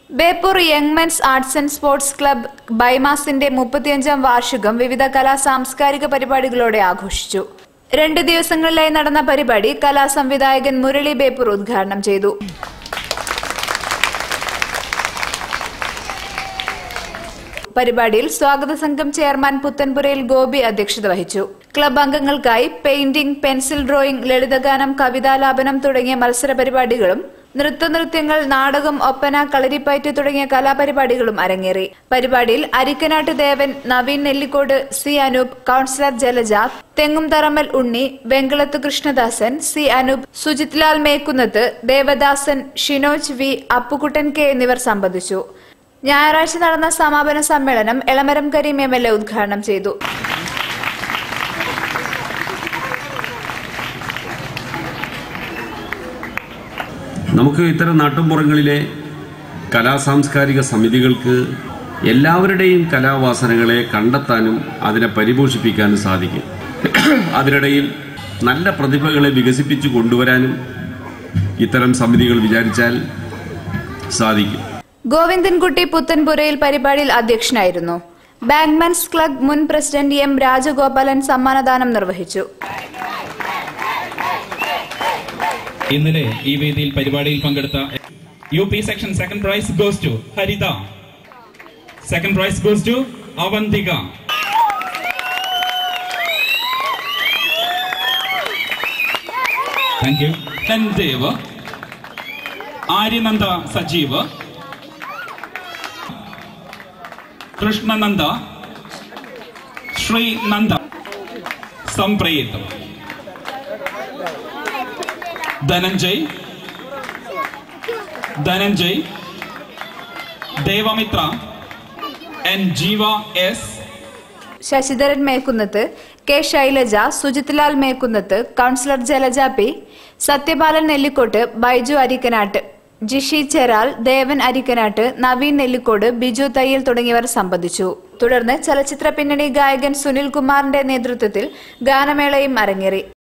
Beypore young men's arts and sports club ബൈമാസിന്റെ മുപ്പത്തിയഞ്ചാം വാർഷികം വിവിധ കലാ സാംസ്കാരിക പരിപാടികളോടെ ആഘോഷിച്ചു രണ്ട് ദിവസങ്ങളിലായി നടന്ന പരിപാടി കലാ സംവിധായകൻ മുരളി ബേപ്പൂർ ഉദ്ഘാടനം ചെയ്തു പരിപാടിയിൽ സ്വാഗത സംഘം ചെയർമാൻ പുത്തൻപുരയിൽ ഗോപി അധ്യക്ഷത വഹിച്ചു ക്ലബ് അംഗങ്ങൾക്കായി പെയിന്റിംഗ് പെൻസിൽ ഡ്രോയിംഗ് ലളിതഗാനം കവിതാലാപനം തുടങ്ങിയ മത്സര പരിപാടികളും നൃത്തനൃത്യങ്ങൾ നാടകം ഒപ്പന കളരിപ്പയറ്റ് തുടങ്ങിയ കലാപരിപാടികളും അരങ്ങേറി പരിപാടിയിൽ Arikkanat Devan Naveen Nellikode C Anoop councillor Jalaja Thengum Tharammal Unni Venkalath Krishnadasan C Anoop Sujith Lal Mekkunnath Devadasan Shinoj V Appukuttan K എന്നിവർ സംബന്ധിച്ചു ഞായറാഴ്ച നടന്ന സമാപന സമ്മേളനം Elamaram Kareem M L A ഉദ്ഘാടനം ചെയ്തു നമുക്ക് ഇത്തരം നാട്ടുമ്പുറങ്ങളിലെ കലാസാംസ്കാരിക സമിതികൾക്ക് എല്ലാവരുടെയും കലാവാസനകളെ കണ്ടെത്താനും അതിനെ പരിപോഷിപ്പിക്കാനും സാധിക്കും അതിനിടയിൽ നല്ല പ്രതിഭകളെ വികസിപ്പിച്ചു കൊണ്ടുവരാനും ഇത്തരം സമിതികൾ വിചാരിച്ചാൽ സാധിക്കും ഗോവിന്ദൻകുട്ടി പുത്തൻപുരയിൽ പരിപാടിയിൽ അധ്യക്ഷനായിരുന്നു ബാങ്ക്മാൻസ് ക്ലബ് മുൻ പ്രസിഡന്റ് എം രാജഗോപാലൻ സമ്മാനദാനം നിർവഹിച്ചു ഇന്നലെ ഈ വേദിയിൽ പരിപാടിയിൽ പങ്കെടുത്ത U P section second prize goes to Haritha second prize goes to Avanthika thank you Dev Aryananda Sajeev Krishnananda Sreenanda Sampreeth Dhananjay Dhananjay Devamitra N Jeeva S Sasidharan Mekkunnath K Shailaja Sujith Lal Mekkunnath councillor Jalaja P Sathyapalan Nellikkot Baiju Arikkanat Jishi Cheral Devan Arikkanat Naveen Nellikode Biju Thayyal തുടങ്ങിയവർ സംബന്ധിച്ചു തുടർന്ന് ചലച്ചിത്ര പിന്നണി ഗായകൻ സുനിൽ കുമാറിന്റെ നേതൃത്വത്തിൽ ഗാനമേളയും അരങ്ങേറി